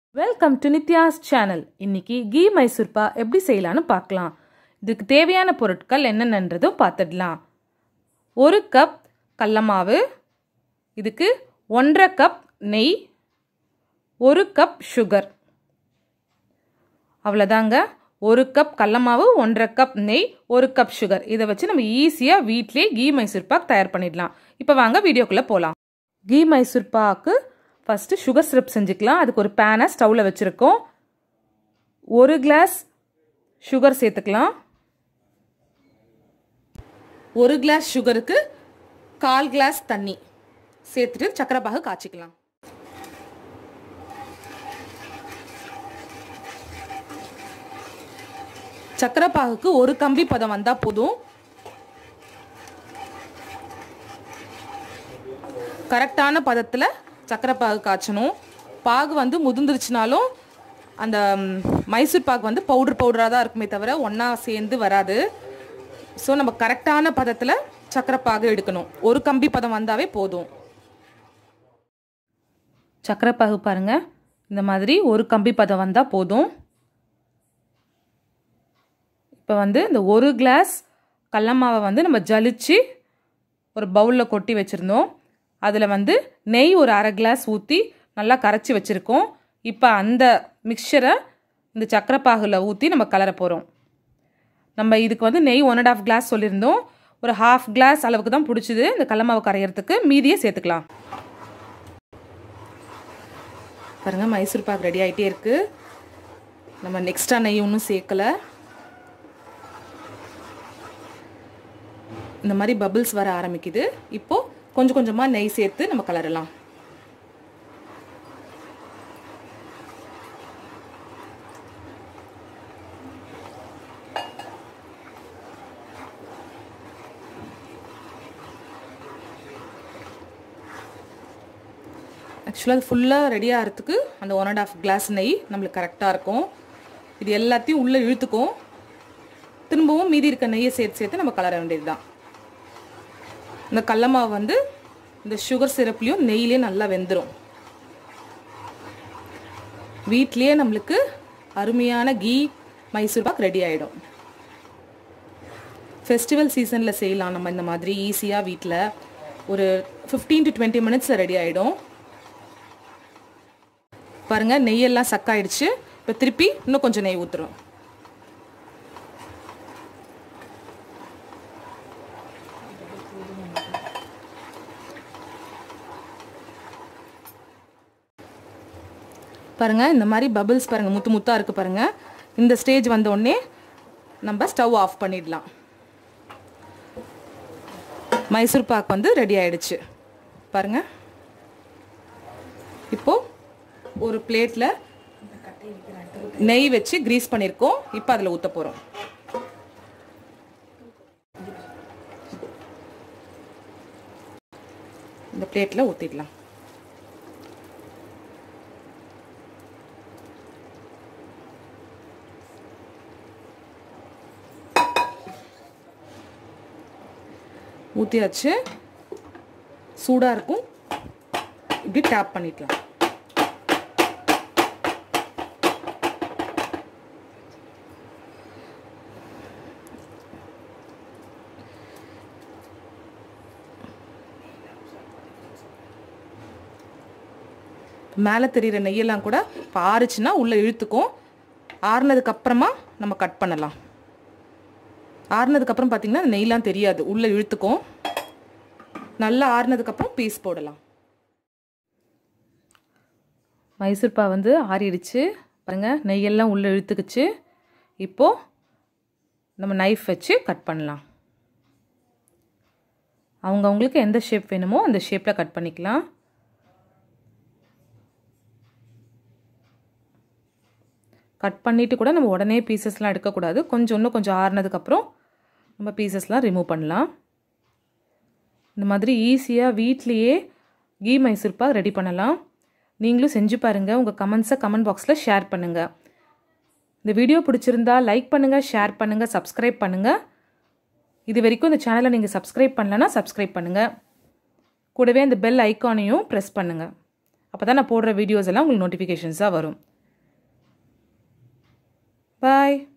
welcome to Nithya's channel இன்னைக்கு கீ மைசூர்பா எப்படி செய்யலான்னு பார்க்கலாம் இதுக்கு தேவையான பொருட்கள் என்னென்னன்றதும் பார்த்துடலாம் ஒரு கப் கடல மாவு இதுக்கு ஒன்றரை கப் நெய் ஒரு கப் சுகர் அவ்வளோதாங்க ஒரு கப் கடல மாவு ஒன்றரை கப் நெய் ஒரு கப் சுகர் இதை வச்சு நம்ம ஈஸியாக வீட்லேயே கீ மைசூர் பாக் தயார் பண்ணிடலாம் இப்போ வாங்க வீடியோக்குள்ளே போகலாம் கீ மைசூர் பாக்கு ஃபஸ்ட்டு சுகர் சிரப் செஞ்சுக்கலாம் அதுக்கு ஒரு பேனை ஸ்டவ்வில் வச்சுருக்கோம் ஒரு கிளாஸ் சுகர் சேர்த்துக்கலாம் ஒரு கிளாஸ் சுகருக்கு கால் கிளாஸ் தண்ணி சேர்த்துட்டு சக்கரை பாகு காய்ச்சிக்கலாம் சக்கரை பாகுக்கு ஒரு கம்பி பதம் வந்தால் போதும் கரெக்டான பதத்தில் சக்கரை பாகு காய்ச்சணும் பாகு வந்து முதிர்ந்துருச்சுனாலும் அந்த மைசூர் பாகு வந்து பவுடர் பவுடராக தான் இருக்குமே தவிர ஒன்றா சேர்ந்து வராது ஸோ நம்ம கரெக்டான பதத்தில் சக்கரை பாகு எடுக்கணும் ஒரு கம்பி பதம் வந்தாவே போதும் சக்கரை பாகு பாருங்கள் இந்த மாதிரி ஒரு கம்பி பதம் வந்தால் போதும் இப்போ வந்து இந்த ஒரு கிளாஸ் கடல மாவை வந்து நம்ம ஜலிச்சு ஒரு பவுலில் கொட்டி வச்சுருந்தோம் அதில் வந்து நெய் ஒரு அரை கிளாஸ் ஊற்றி நல்லா கரைச்சி வச்சுருக்கோம் இப்போ அந்த மிக்சரை இந்த சக்கரை பாகில் ஊற்றி நம்ம கலர போகிறோம் நம்ம இதுக்கு வந்து நெய் ஒன் அண்ட் ஆஃப் கிளாஸ் சொல்லியிருந்தோம் ஒரு ஹாஃப் கிளாஸ் அளவுக்கு தான் பிடிச்சிது இந்த கடல மாவு கரையிறதுக்கு மீதியே சேர்த்துக்கலாம் பாருங்கள் மைசூர் பாக் ரெடி ஆகிட்டே இருக்குது நம்ம நெக்ஸ்ட்டாக நெய் ஒன்றும் சேர்க்கலை இந்த மாதிரி பபிள்ஸ் வர ஆரம்பிக்குது இப்போது கொஞ்சம் கொஞ்சமாக நெய் சேர்த்து நம்ம கலரலாம் ஆக்சுவலாக அது ஃபுல்லாக ரெடி ஆகிறதுக்கு அந்த ஒன் அண்ட் ஆஃப் கிளாஸ் நெய் நம்மளுக்கு கரெக்டாக இருக்கும் இது எல்லாத்தையும் உள்ளே இழுத்துக்கும் திரும்பவும் மீதி இருக்க நெய்யை சேர்த்து சேர்த்து நம்ம கலர வேண்டியது தான் இந்த கடல மாவு வந்து இந்த சுகர் சிரப்லேயும் நெய்லேயும் நல்லா வெந்துடும் வீட்லேயே நம்மளுக்கு அருமையான கீ மைசூர் பாக் ரெடி ஆகிடும் ஃபெஸ்டிவல் சீசனில் செய்யலாம் நம்ம இந்த மாதிரி ஈஸியாக வீட்டில் ஒரு fifteen to twenty minutes ready ஆகிடும் பாருங்கள் நெய்யெல்லாம் சக்காயிடுச்சு இப்போ திருப்பி இன்னும் கொஞ்சம் நெய் ஊற்றுறோம் பாருங்கள் இந்த மாதிரி பபிள்ஸ் பாருங்கள் முத்து முத்தாக இருக்குது பாருங்கள் இந்த ஸ்டேஜ் வந்த உடனே நம்ம ஸ்டவ் ஆஃப் பண்ணிடலாம் மைசூர் பாக் வந்து ரெடி ஆயிடுச்சு பாருங்கள் இப்போது ஒரு பிளேட்டில் நெய் வச்சு க்ரீஸ் பண்ணியிருக்கோம் இப்போ அதில் ஊற்ற போகிறோம் இந்த பிளேட்டில் ஊற்றிடலாம் ஊற்றியாச்சு சூடாக இருக்கும் இப்படி டேப் பண்ணிக்கலாம் மேலே தெரிகிற நெய்யெல்லாம் கூட இப்போ ஆறுச்சுன்னா உள்ளே இழுத்துக்கும் ஆறுனதுக்கு அப்புறமா நம்ம கட் பண்ணலாம் ஆறுனதுக்கப்புறம் பார்த்திங்கன்னா நெய்லாம் தெரியாது உள்ளே இழுத்துக்கும் நல்லா ஆறுனதுக்கப்புறம் பீஸ் போடலாம் மைசூர்பா வந்து ஆறிடுச்சு பாருங்கள் நெய்யெல்லாம் உள்ளே இழுத்துக்குச்சு இப்போது நம்ம நைஃப் வச்சு கட் பண்ணலாம் அவங்கவுங்களுக்கு எந்த ஷேப் வேணுமோ அந்த ஷேப்பில் கட் பண்ணிக்கலாம் கட் பண்ணிவிட்டு கூட நம்ம உடனே பீசஸ்லாம் எடுக்கக்கூடாது கொஞ்சம் இன்னும் கொஞ்சம் ஆறுனதுக்கப்புறம் நம்ம பீசஸ்லாம் ரிமூவ் பண்ணலாம் இந்த மாதிரி ஈஸியாக வீட்லேயே கீ மைசூர்பா ரெடி பண்ணலாம் நீங்களும் செஞ்சு பாருங்கள் உங்கள் கமெண்ட்ஸை கமெண்ட் பாக்ஸில் ஷேர் பண்ணுங்கள் இந்த வீடியோ பிடிச்சிருந்தா லைக் பண்ணுங்கள் ஷேர் பண்ணுங்கள் சப்ஸ்கிரைப் பண்ணுங்கள் இது வரைக்கும் இந்த சேனலை நீங்கள் சப்ஸ்கிரைப் பண்ணலன்னா சப்ஸ்கிரைப் பண்ணுங்கள் கூடவே அந்த பெல் ஐக்கானையும் ப்ரெஸ் பண்ணுங்கள் அப்போ தான் நான் போடுற வீடியோஸ் எல்லாம் உங்களுக்கு நோட்டிஃபிகேஷன்ஸாக வரும் பாய்